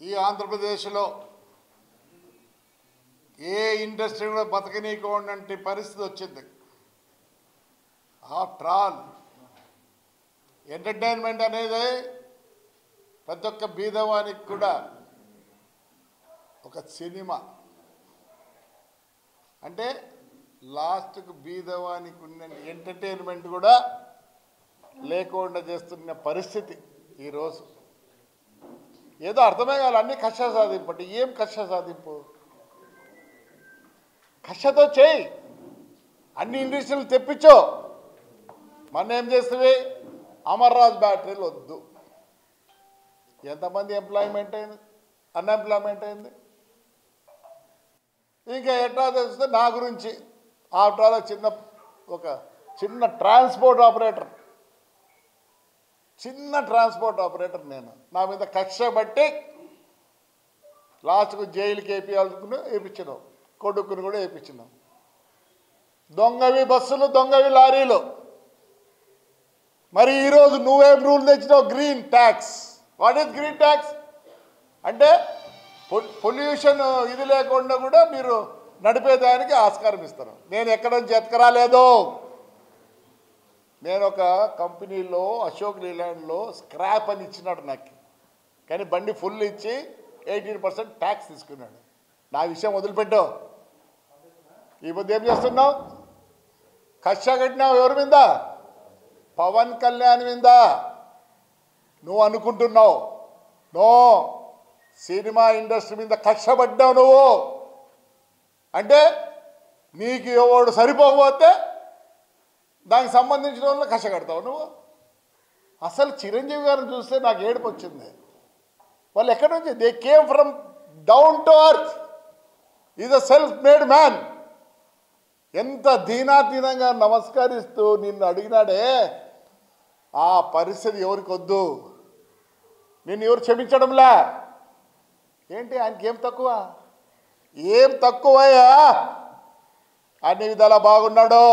ఈ ఆంధ్రప్రదేశ్లో ఏ ఇండస్ట్రీ కూడా బతకనీయకుండా పరిస్థితి వచ్చింది ఆఫ్టర్ ఆల్ ఎంటర్టైన్మెంట్ అనేది ప్రతి ఒక్క బీదవానికి కూడా ఒక సినిమా అంటే లాస్ట్కు బీదవానికి ఉన్న ఎంటర్టైన్మెంట్ కూడా లేకుండా చేస్తున్న పరిస్థితి ఈరోజు ఏదో అర్థమే కాదు అన్ని కష్ట సాధింపు అంటే ఏం కష్ట సాధింపు కష్టతో చేయి అన్ని ఇండస్ట్రీలు తెప్పించో మన ఏం చేస్తుంది అమర్రాజ్ బ్యాటరీలు వద్దు ఎంతమంది ఎంప్లాయ్మెంట్ అయింది అన్ఎంప్లాయ్మెంట్ అయింది ఇంకా ఎట్లా తెలిస్తే నా గురించి ఆఫ్టర్ ఆల్ చిన్న ఒక చిన్న ట్రాన్స్పోర్ట్ ఆపరేటర్ చిన్న ట్రాన్స్పోర్ట్ ఆపరేటర్ నేను నా మీద కక్ష బట్టి లాస్ట్కు జైలుకి వేపించాలనుకుని వేయించినాం కొడుకుని కూడా వేయించినాం దొంగవి బస్సులు దొంగవి లారీలు మరి ఈరోజు నువ్వేం రూల్ తెచ్చినావు green tax what is green tax అంటే పొల్యూషన్ ఇది లేకుండా కూడా మీరు నడిపేదానికి ఆస్కారం ఇస్తారు నేను ఎక్కడ నుంచి ఎత్తకరాలేదు నేను ఒక కంపెనీలో అశోక్ లీలాండ్లో స్క్రాప్ అని ఇచ్చినాడు నాకు కానీ బండి ఫుల్ ఇచ్చి ఎయిటీన్ పర్సెంట్ ట్యాక్స్ తీసుకున్నాడు నా విషయం వదిలిపెట్టావు ఈ పొద్దు ఏం చేస్తున్నావు కష్ట కట్టినావు ఎవరి మీద పవన్ కళ్యాణ్ మీద నువ్వు అనుకుంటున్నావు నో సినిమా ఇండస్ట్రీ మీద కష్టపడ్డావు నువ్వు అంటే నీకు ఎవడు సరిపోకపోతే దానికి సంబంధించిన వాళ్ళు కష్టపడతావు నువ్వు అసలు చిరంజీవి గారిని చూస్తే నాకు ఏడుపు వచ్చింది వాళ్ళు ఎక్కడి నుంచి they came from down to earth is a self made man ఎంత దీనాతీనంగా నమస్కరిస్తూ నిన్ను అడిగినాడే ఆ పరిస్థితి ఎవరికి వద్దు నిన్ను ఎవరు క్షమించడంలా ఏంటి ఆయనకి ఏం తక్కువ ఏం తక్కువయ్యా అన్ని విధాలా బాగున్నాడు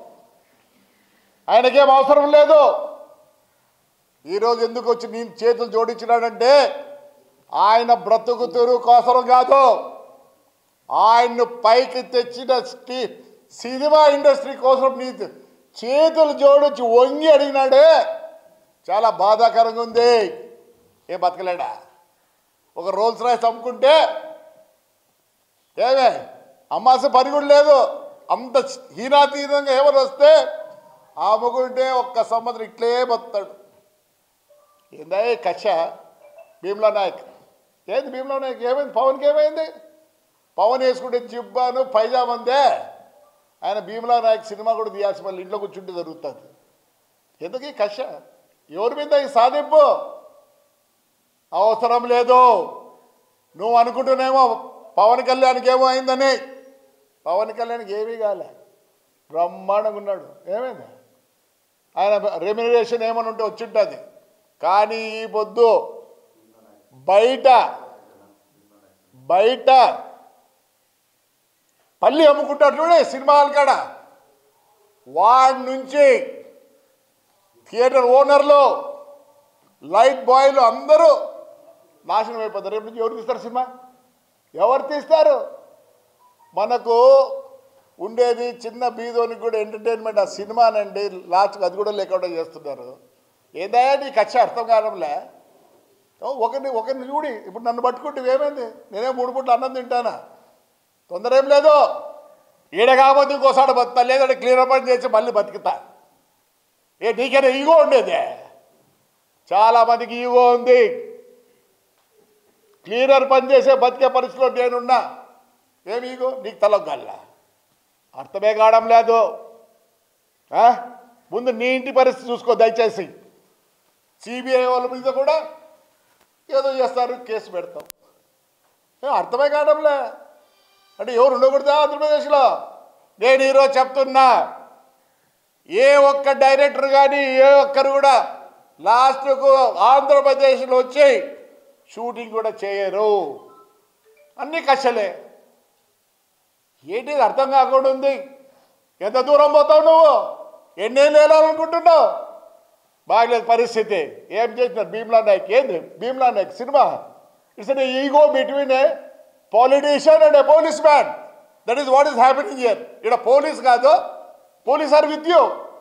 ఆయనకేం అవసరం లేదు ఈరోజు ఎందుకు వచ్చి నేను చేతులు జోడించినాడంటే ఆయన బ్రతుకు తెరువు కోసరం కాదు ఆయన్ను పైకి తెచ్చిన స్టీ సినిమా ఇండస్ట్రీ కోసం నీ చేతులు జోడించి వంగి అడిగినాడే చాలా బాధాకరంగా ఉంది ఏం బతకలేడా ఒక రోల్స్ రాయిస్ అమ్ముకుంటే ఏమే అమ్మాల్సిన పని కూడా లేదు అంత హీనాతీనంగా ఎవరు వస్తే అమ్ముకుంటే ఒక్క సంవత్సరం ఇట్లే బతాడు ఏందా కష భీమ్లా నాయక్ ఏంది భీమ్లా నాయక్ ఏమైంది పవన్కి ఏమైంది పవన్ వేసుకుంటే జిబ్బాను పైజామందే ఆయన భీమ్లా నాయక్ సినిమా కూడా తీయాల్సి మళ్ళీ ఇంట్లో కూర్చుంటే జరుగుతుంది ఎందుకు ఈ కష ఎవరి మీద ఈ సాధింపు అవసరం లేదు నువ్వు అనుకుంటున్నామో పవన్ కళ్యాణ్కి ఏమో అయిందని పవన్ కళ్యాణ్కి ఏమీ కాలే బ్రహ్మాండంగా ఉన్నాడు ఏమైంది ఆయన రెమ్యునరేషన్ ఏమని ఉంటే వచ్చింటుంది కానీ ఈ పొద్దు బయట బయట పల్లి అమ్ముకుంటాడు చూడే సినిమాల కాడ వాడి నుంచి థియేటర్ ఓనర్లు లైట్ బాయ్లు అందరూ నాశనం అయిపోతారు రేపు నుంచి ఎవరు తీస్తారు సినిమా ఎవరు తీస్తారు మనకు ఉండేది చిన్న బీదోనికి కూడా ఎంటర్టైన్మెంట్ ఆ సినిమానండి లాస్ట్కి అది కూడా లేకుండా చేస్తున్నారు ఏదైనా నీకు ఖర్చు అర్థం కావడంలే ఓ, ఒకరిని ఒకరిని చూడి ఇప్పుడు నన్ను పట్టుకుంటే ఏమైంది నేనే మూడు పూట్లు అన్నం తింటానా తొందర ఏం లేదు ఈడ కాకపోతే ఇంకోసారి బతుకుతా లేదంటే క్లియర్ పని చేసి మళ్ళీ బతుకుతా ఏ నీకైనా ఈగో ఉండేదే చాలా మందికి ఈగో ఉంది క్లీనర్ పని చేసే బతికే పరిస్థితిలో నేనున్నా ఏమి ఈగో నీకు తలొగ్గల్లా అర్థమే కావడం లేదు ఆ? ముందు నీ ఇంటి పరిస్థితి చూసుకో దయచేసి సిబిఐ వాళ్ళ మీద కూడా ఏదో చేస్తారు కేసు పెడతాం ఏ, అర్థమే కావడంలే అంటే ఎవరు ఉండకూడదా ఆంధ్రప్రదేశ్లో నేను ఈరోజు చెప్తున్నా ఏ ఒక్క డైరెక్టర్ కానీ ఏ ఒక్కరు కూడా లాస్ట్కు ఆంధ్రప్రదేశ్లో వచ్చి షూటింగ్ కూడా చేయరు అన్ని కష్టలే ఏంటి ఇది అర్థం కాకుండా ఉంది ఎంత దూరం పోతావు నువ్వు ఎన్నేళ్ళు వెళ్ళాలనుకుంటున్నావు బాగలేదు పరిస్థితి ఏం చేసినారు భీమ్లా నాయక్ ఏంది Bheemla Nayak cinema it's an ego between a politician and a policeman that is what is happening here ఇక్కడ పోలీస్ కాదు పోలీస్ ఆర్ విత్ యూ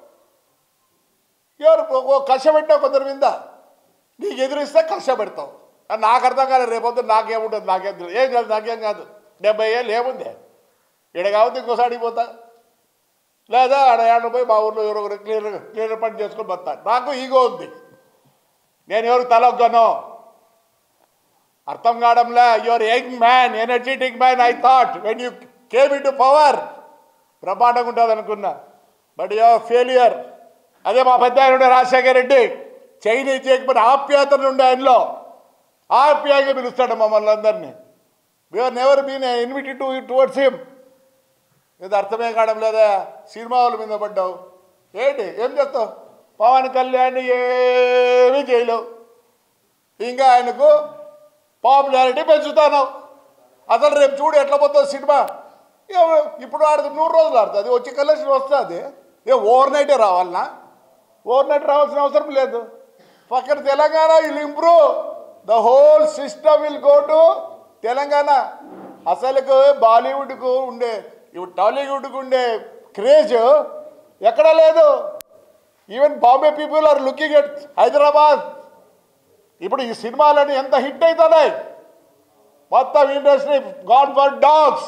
ఎవరు కష పెట్టావు కొందరి మీద నీకు ఎదురిస్తే కష పెడతావు అది నాకు అర్థం కాలేదు రేపొద్దు నాకేముంటుంది నాకేం తెలియదు ఏం కాదు నాకేం కాదు డెబ్బై ఏళ్ళు ఏముంది ఇక్కడ కాబట్టి ఇంకోసారి పోతా లేదా ఆడ ఏడ పోయి మా ఊర్లో ఎవరో ఒకరు క్లియర్ క్లియర్ పని చేసుకొని బతాను నాకు ఈగో ఉంది నేను ఎవరికి తలొగ్గను అర్థం కావడంలే your young man energetic man I thought when you came into power బ్రహ్మాండంగా ఉంటుంది అనుకున్నా బట్ యువర్ ఫెయిలియర్ అదే మా పెద్ద ఆయన ఉండే రాజశేఖర్ రెడ్డి చైనీ చేయకపోతే ఆప్యాయతను ఉండే ఆయనలో ఆప్యాయంగా పిలుస్తాడు మమ్మల్ని అందరినీ we're never been invited to towards him ఇది అర్థమే కావడం లేదా సినిమా వాళ్ళ మీద పడ్డావు ఏంటి ఏం చేస్తావు పవన్ కళ్యాణ్ ఏమీ చేయలేవు ఇంకా ఆయనకు పాపులారిటీ పెంచుతాను అసలు రేపు చూడు ఎట్లా పోతుంది సినిమా ఏ- ఇప్పుడు ఆడుతుంది నూరు రోజులు ఆడుతుంది వచ్చి కలెక్షన్ వస్తుంది ఏ ఓవర్ నైటే రావాలనా ఓవర్ నైట్ రావాల్సిన అవసరం లేదు పక్కన Telangana will improve the whole system will go to Telangana అసలుకు బాలీవుడ్కు ఉండే ఇప్పుడు టాలీవుడ్కు ఉండే క్రేజ్ ఎక్కడ లేదు even Bombay people are looking at Hyderabad ఇప్పుడు ఈ సినిమాలని ఎంత హిట్ అవుతున్నాయి మొత్తం ఇండస్ట్రీ గాడ్ ఫర్ డాగ్స్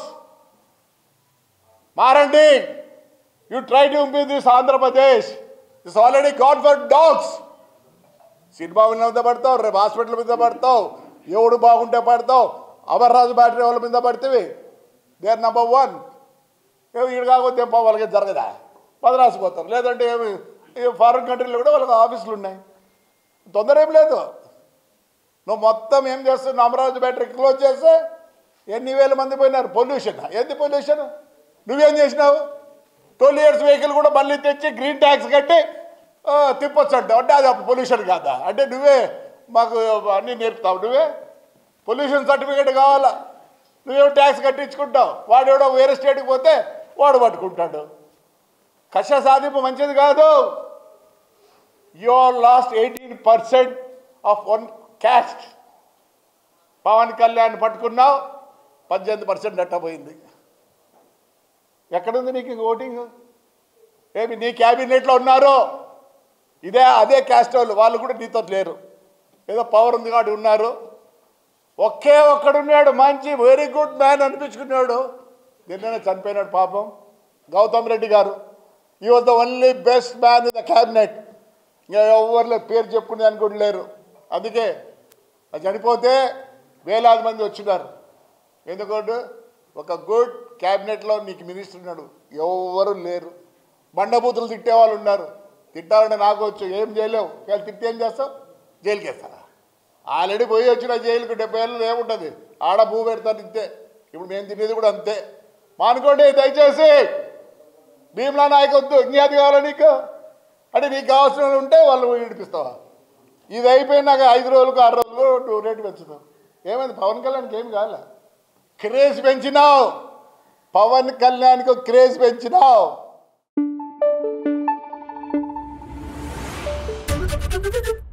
మారండి you try to improve this Andhra Pradesh it's already god for dogs cinema మీద పడతావు రేపు హాస్పిటల్ మీద పడతావు ఎవడు బాగుంటే పడతావు అమర్రాజు బ్యాటరీ వాళ్ళ మీద పడితే దే ఆర్ నెంబర్ వన్ ఏమి ఈడు కాకపోతే ఏం పో వాళ్ళకి జరగదా మద్రాసు పోతారు లేదంటే ఏమి ఫారిన్ కంట్రీలో కూడా వాళ్ళకి ఆఫీసులు ఉన్నాయి తొందర ఏం లేదు నువ్వు మొత్తం ఏం చేస్తున్నావు అమరావతి బ్యాటరీ క్లోజ్ చేస్తే ఎన్ని వేల మంది పోయినారు పొల్యూషన్ ఏంది పొల్యూషన్ నువ్వేం చేసినావు ట్వెల్వ్ ఇయర్స్ వెహికల్ కూడా మళ్ళీ తెచ్చి గ్రీన్ ట్యాక్స్ కట్టి ఆ, తిప్పొచ్చు అంటావు అంటే అది పొల్యూషన్ కాదా అంటే నువ్వే మాకు అన్నీ నేర్పుతావు నువ్వే పొల్యూషన్ సర్టిఫికేట్ కావాలా నువ్వేమో ట్యాక్స్ కట్టించుకుంటావు వాడు ఎవడో వేరే స్టేట్కి పోతే వాడు పట్టుకుంటాడు కష సాధింపు మంచిది కాదు your last eighteen percent of one caste Pawan Kalyan పట్టుకున్నావు పద్దెనిమిది పర్సెంట్ నట్టపోయింది ఎక్కడుంది నీకు ఇంక ఓటింగ్ ఏమి నీ క్యాబినెట్లో ఉన్నారు ఇదే అదే క్యాస్ట్ వాళ్ళు వాళ్ళు కూడా నీతో లేరు ఏదో పవర్ ఉంది కాబట్టి ఉన్నారు ఒకే ఒక్కడున్నాడు మంచి వెరీ గుడ్ మ్యాన్ అనిపించుకున్నాడు నిన్ననే చనిపోయినాడు పాపం గౌతమ్ రెడ్డి గారు ఈ was the only best man in the cabinet ఇంకా ఎవరిలో పేరు చెప్పుకునే అని కూడా లేరు అందుకే అది చనిపోతే వేలాది మంది వచ్చినారు ఎందుకంటే ఒక గుడ్ క్యాబినెట్లో నీకు మినిస్టర్ ఉన్నాడు ఎవరు లేరు బండబూతులు తిట్టే వాళ్ళు ఉన్నారు తిట్టాలంటే నాకు వచ్చు ఏం చేయలేవు వాళ్ళు తిట్టి ఏం చేస్తావు జైలుకి వేస్తారా ఆల్రెడీ పోయి వచ్చిన జైలుకు డెబ్బై ఏళ్ళు ఏముంటుంది ఆడ భూ పెడతారు ఇంతే ఇప్పుడు మేము తినేది కూడా అంతే మానుకోండి దయచేసి భీమ్లా నాయక్ వద్దు ఇంకేది కావాలా నీకు అంటే నీకు కావాల్సిన వాళ్ళు ఉంటే వాళ్ళు విడిపిస్తావా ఇది అయిపోయినాక ఐదు రోజులకు ఆరు రోజులకు నువ్వు రేటు పెంచుతావు ఏమైంది పవన్ కళ్యాణ్కి ఏం కాలే క్రేజ్ పెంచినావు పవన్ కళ్యాణ్కి క్రేజ్ పెంచినావు Thank you.